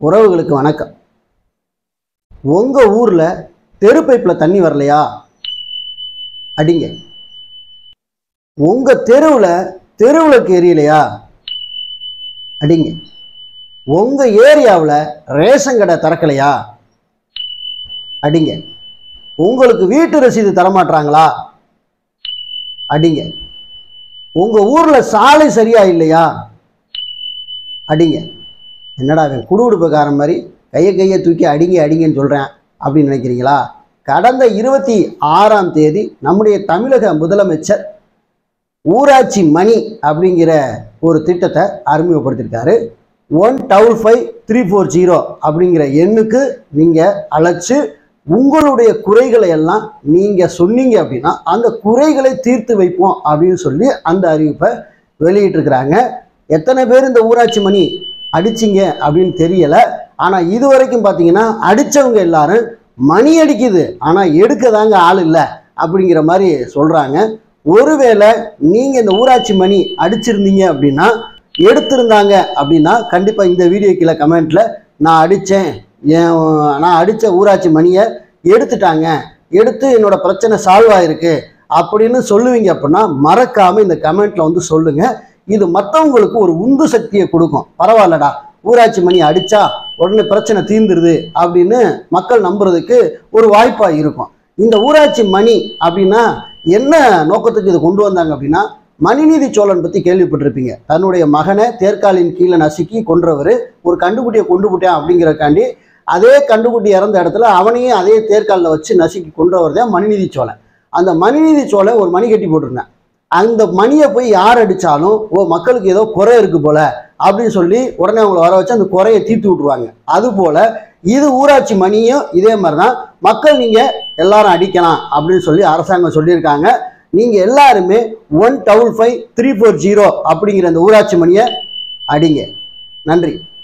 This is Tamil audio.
உறவுகளுக்கு வணக்கம் உங்கள் ஊரில் தெரு பைப்பில் தண்ணி வரலையா அடிங்க உங்கள் தெருவில் தெருவிளக்கு எரியலையா அடிங்க உங்கள் ஏரியாவில் ரேஷன் கடை திறக்கலையா அடிங்க உங்களுக்கு வீட்டு ரசீது தரமாட்டாங்களா அடிங்க உங்கள் ஊரில் சாலை சரியா இல்லையா அடிங்க என்னடா அவன் குடுகுடுப்புக்காரன் மாதிரி கையை கையை தூக்கி அடிங்க அடிங்கன்னு சொல்கிறேன் அப்படின்னு நினைக்கிறீங்களா கடந்த இருபத்தி ஆறாம் தேதி நம்முடைய தமிழக முதலமைச்சர் ஊராட்சி மணி அப்படிங்கிற ஒரு திட்டத்தை அறிமுகப்படுத்தியிருக்காரு one double five three four zero அப்படிங்கிற எண்ணுக்கு நீங்கள் அழைச்சு உங்களுடைய குறைகளை எல்லாம் நீங்கள் சொன்னீங்க அப்படின்னா அந்த குறைகளை தீர்த்து வைப்போம் அப்படின்னு சொல்லி அந்த அறிவிப்பை வெளியிட்டிருக்கிறாங்க எத்தனை பேர் இந்த ஊராட்சி மணி அடிச்சிங்க அப்படின்னு தெரியலை ஆனால் இது வரைக்கும் பார்த்தீங்கன்னா அடித்தவங்க எல்லாரும் மணி அடிக்குது ஆனால் எடுக்க தாங்க ஆள் இல்லை அப்படிங்கிற மாதிரி சொல்கிறாங்க ஒருவேளை நீங்கள் இந்த ஊராட்சி மணி அடிச்சிருந்தீங்க அப்படின்னா எடுத்திருந்தாங்க அப்படின்னா கண்டிப்பாக இந்த வீடியோ கீழே கமெண்ட்டில் நான் அடித்தேன் என் நான் அடித்த ஊராட்சி மணியை எடுத்துட்டாங்க எடுத்து என்னோட பிரச்சனை சால்வ் ஆயிருக்கு அப்படின்னு சொல்லுவீங்க அப்படின்னா மறக்காமல் இந்த கமெண்ட்டில் வந்து சொல்லுங்கள் இது மற்றவங்களுக்கு ஒரு உந்து சக்தியை கொடுக்கும் பரவாயில்லடா ஊராட்சி மணி அடித்தா உடனே பிரச்சனை தீர்ந்துருது அப்படின்னு மக்கள் நம்புறதுக்கு ஒரு வாய்ப்பாக இருக்கும் இந்த ஊராட்சி மணி அப்படின்னா என்ன நோக்கத்துக்கு இது கொண்டு வந்தாங்க அப்படின்னா மணிநீதி சோழன் பற்றி கேள்விப்பட்டிருப்பீங்க தன்னுடைய மகனை தேர்காலின் கீழே நசுக்கி கொன்றவர் ஒரு கண்டுக்குட்டியை கொண்டு போட்டேன் அப்படிங்கிறக்காண்டி அதே கண்டுக்குட்டி இறந்த இடத்துல அவனையும் அதே தேர்காலில் வச்சு நசுக்கி கொன்றவர் தான் மணிநீதி சோழன் அந்த மணிநீதி சோழன் ஒரு மணி கட்டி போட்டிருந்தேன் அந்த மணியை போய் யார் அடித்தாலும் ஓ மக்களுக்கு ஏதோ குறை இருக்கு போல அப்படின்னு சொல்லி உடனே அவங்கள வர வச்சு அந்த குறையை தீர்த்து விட்ருவாங்க அதுபோல் இது ஊராட்சி மணியும் இதே மாதிரி தான் மக்கள் நீங்கள் எல்லாரும் அடிக்கலாம் அப்படின்னு சொல்லி அரசாங்கம் சொல்லியிருக்காங்க நீங்கள் எல்லாருமே one double five three four zero அப்படிங்கிற அந்த ஊராட்சி மணியை அடிங்க நன்றி